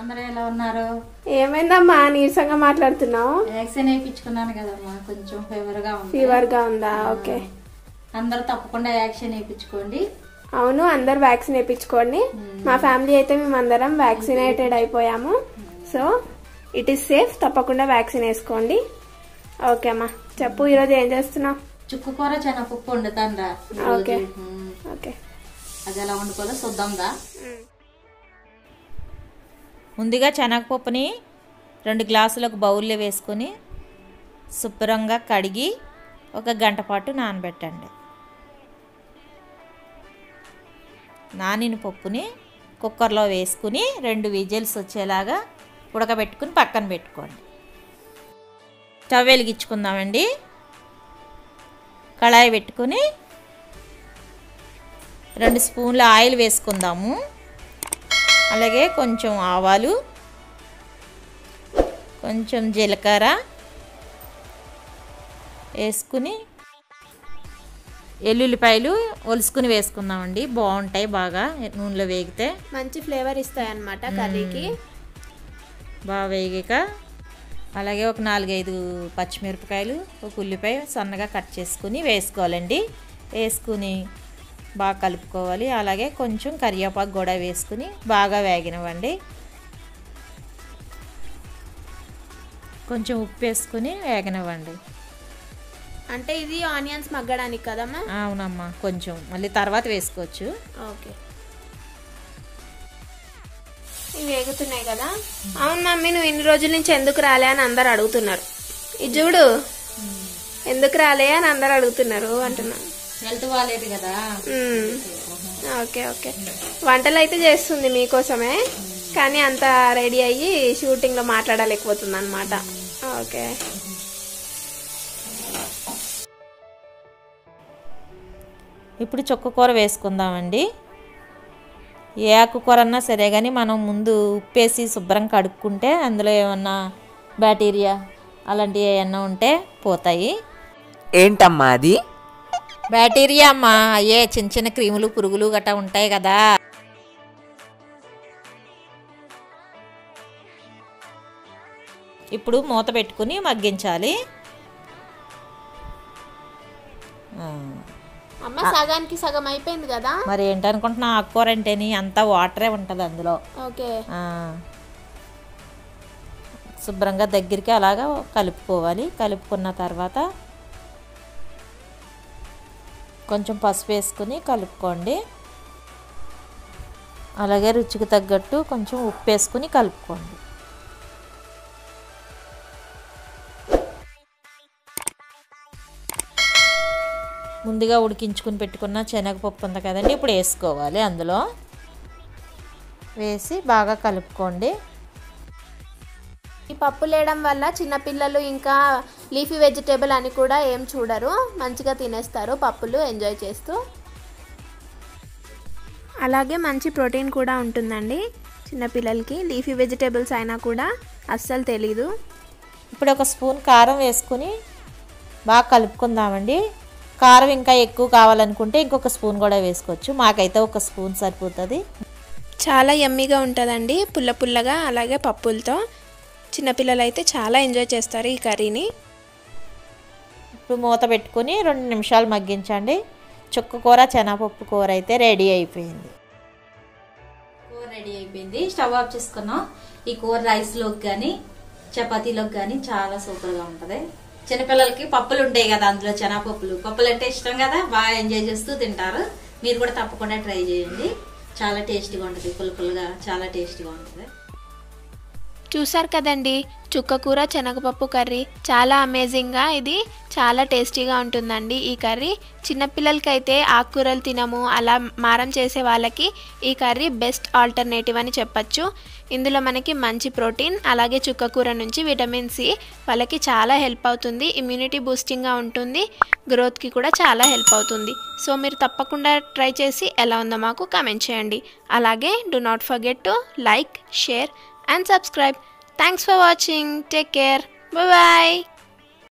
అందరూ ఎలా ఉన్నారు ఏమైందమ్మా నీరసంగా మాట్లాడుతున్నావు వ్యాక్సిన్ వేయించుకున్నాను కదమ్మా కొంచెం ఫీవర్ గా ఉంది ఫీవర్ గా ఉందా ఓకే అందరూ తప్పకుండా వ్యాక్సిన్ వేయించుకోండి అవును అందరు వ్యాక్సిన్ వేయించుకోండి మా ఫ్యామిలీ అయితే మేము అందరం వ్యాక్సినేటెడ్ అయిపోయాము సో ఇట్ ఈస్ సేఫ్ తప్పకుండా వ్యాక్సిన్ వేసుకోండి ఓకే అమ్మా చెప్పు ఈరోజు ఏం చేస్తున్నావు చుక్కు కూర శనగపప్పు వండుతాను రా ఓకే. ఉమ్, ఓకే అది ఎలా వండుకోవాలో చూద్దాందా ముందుగా శనగపప్పుని రెండు గ్లాసులకు బౌల్లో వేసుకొని శుభ్రంగా కడిగి ఒక గంట పాటు నానబెట్టండి నానిన పప్పుని కుక్కర్లో వేసుకుని రెండు విజిల్స్ వచ్చేలాగా ఉడకబెట్టుకుని పక్కన పెట్టుకోండి స్టవ్ వెలిగించుకుందామండి కళాయి పెట్టుకుని రెండు స్పూన్ల ఆయిల్ వేసుకుందాము అలాగే కొంచెం ఆవాలు కొంచెం జీలకర్ర వేసుకుని ఎల్లుల్లిపాయలు ఒలుసుకుని వేసుకుందామండి బాగుంటాయి బాగా నూనెలో వేగితే మంచి ఫ్లేవర్ ఇస్తాయి అనమాట కర్రీకి బాగా వేగాక అలాగే ఒక నాలుగైదు పచ్చిమిరపకాయలు ఒక ఉల్లిపాయ సన్నగా కట్ చేసుకుని వేసుకోవాలండి వేసుకుని బాగా కలుపుకోవాలి అలాగే కొంచెం కరివేపాకు కూడా వేసుకుని బాగా వేగినవ్వండి కొంచెం ఉప్పు వేసుకుని వేగనివ్వండి అంటే ఇది ఆనియన్స్ మగ్గడానికి కదమ్మా అవునమ్మా కొంచెం మళ్ళీ తర్వాత వేసుకోవచ్చు ఓకే ఇవి వేగుతున్నాయి కదా అవును మమ్మీ నువ్వు ఇన్ని రోజుల నుంచి ఎందుకు రాలే అని అందరు అడుగుతున్నారు ఇది చూడు ఎందుకు రాలే అని అందరు అడుగుతున్నారు అంటున్నాను హెల్త్ బాగాలేదు కదా మ్మ్. ఓకే ఓకే వంటలు అయితే చేస్తుంది మీకోసమే కానీ అంత రెడీ అయ్యి షూటింగ్ లో మాట్లాడలేకపోతుంది అనమాట ఓకే ఇప్పుడు చుక్క కూర వేసుకుందామండి ఏ ఆకుకూర అన్నా సరే కానీ మనం ముందు ఉప్పేసి శుభ్రం కడుక్కుంటే అందులో ఏమన్నా బ్యాక్టీరియా అలాంటివి ఏమన్నా ఉంటే పోతాయి ఏంటమ్మా అది బ్యాక్టీరియా అమ్మా అయ్యే చిన్న చిన్న క్రిములు పురుగులు గట్రా ఉంటాయి కదా ఇప్పుడు మూత పెట్టుకుని మగ్గించాలి ఆ. అమ్మ సగానికి సగం అయిపోయింది కదా మరి ఏంటనుకుంటున్నా ఆకుకూర అంటేని అంతా వాటరే ఉంటుంది అందులో ఓకే ఆ. శుభ్రంగా దగ్గరికి అలాగా కలుపుకోవాలి కలుపుకున్న తర్వాత కొంచెం పసుపు వేసుకుని కలుపుకోండి అలాగే రుచికి తగ్గట్టు కొంచెం ఉప్పు వేసుకుని కలుపుకోండి ముందుగా ఉడికించుకుని పెట్టుకున్న శనగపప్పు ఉంది కదండి ఇప్పుడు వేసుకోవాలి అందులో వేసి బాగా కలుపుకోండి ఈ పప్పు లేయడం వల్ల చిన్నపిల్లలు ఇంకా లీఫీ వెజిటేబుల్ అని కూడా ఏం చూడరు మంచిగా తినేస్తారు పప్పులు ఎంజాయ్ చేస్తూ అలాగే మంచి ప్రోటీన్ కూడా ఉంటుందండి చిన్నపిల్లలకి లీఫీ వెజిటేబుల్స్ అయినా కూడా అస్సలు తెలీదు ఇప్పుడు ఒక స్పూన్ కారం వేసుకుని బాగా కలుపుకుందామండి కారం ఇంకా ఎక్కువ కావాలనుకుంటే ఇంకొక స్పూన్ కూడా వేసుకోవచ్చు మాకైతే ఒక స్పూన్ సరిపోతుంది చాలా యమ్మీగా ఉంటుందండి పుల్ల పుల్లగా అలాగే పప్పులతో చిన్నపిల్లలు అయితే చాలా ఎంజాయ్ చేస్తారు ఈ కర్రీని ఇప్పుడు మూత పెట్టుకుని రెండు నిమిషాలు మగ్గించండి చుక్క కూర శనగపప్పు కూర అయితే రెడీ అయిపోయింది కూర రెడీ అయిపోయింది స్టవ్ ఆఫ్ చేసుకున్నాం ఈ కూర రైస్ లోకి కానీ చపాతీలోకి కానీ చాలా సూపర్ గా ఉంటది చిన్నపిల్లలకి పప్పులు ఉంటాయి కదా అందులో శనగపప్పులు పప్పులు అంటే ఇష్టం కదా బాగా ఎంజాయ్ చేస్తూ తింటారు మీరు కూడా తప్పకుండా ట్రై చేయండి చాలా టేస్టీగా ఉంటుంది పులుపులుగా చాలా టేస్టీగా ఉంటుంది చూసారు కదండి చుక్క కూర శనగపప్పు కర్రీ చాలా అమేజింగ్గా ఇది చాలా టేస్టీగా ఉంటుందండి ఈ కర్రీ చిన్నపిల్లలకైతే ఆకుకూరలు తినము అలా మారం చేసే వాళ్ళకి ఈ కర్రీ బెస్ట్ ఆల్టర్నేటివ్ అని చెప్పచ్చు ఇందులో మనకి మంచి ప్రోటీన్ అలాగే చుక్క కూర నుంచి విటమిన్ సి వాళ్ళకి చాలా హెల్ప్ అవుతుంది ఇమ్యూనిటీ బూస్టింగ్గా ఉంటుంది గ్రోత్కి కూడా చాలా హెల్ప్ అవుతుంది సో మీరు తప్పకుండా ట్రై చేసి ఎలా ఉందో మాకు కామెంట్ చేయండి అలాగే do not forget to like share and subscribe. Thanks for watching. Take care. Bye bye.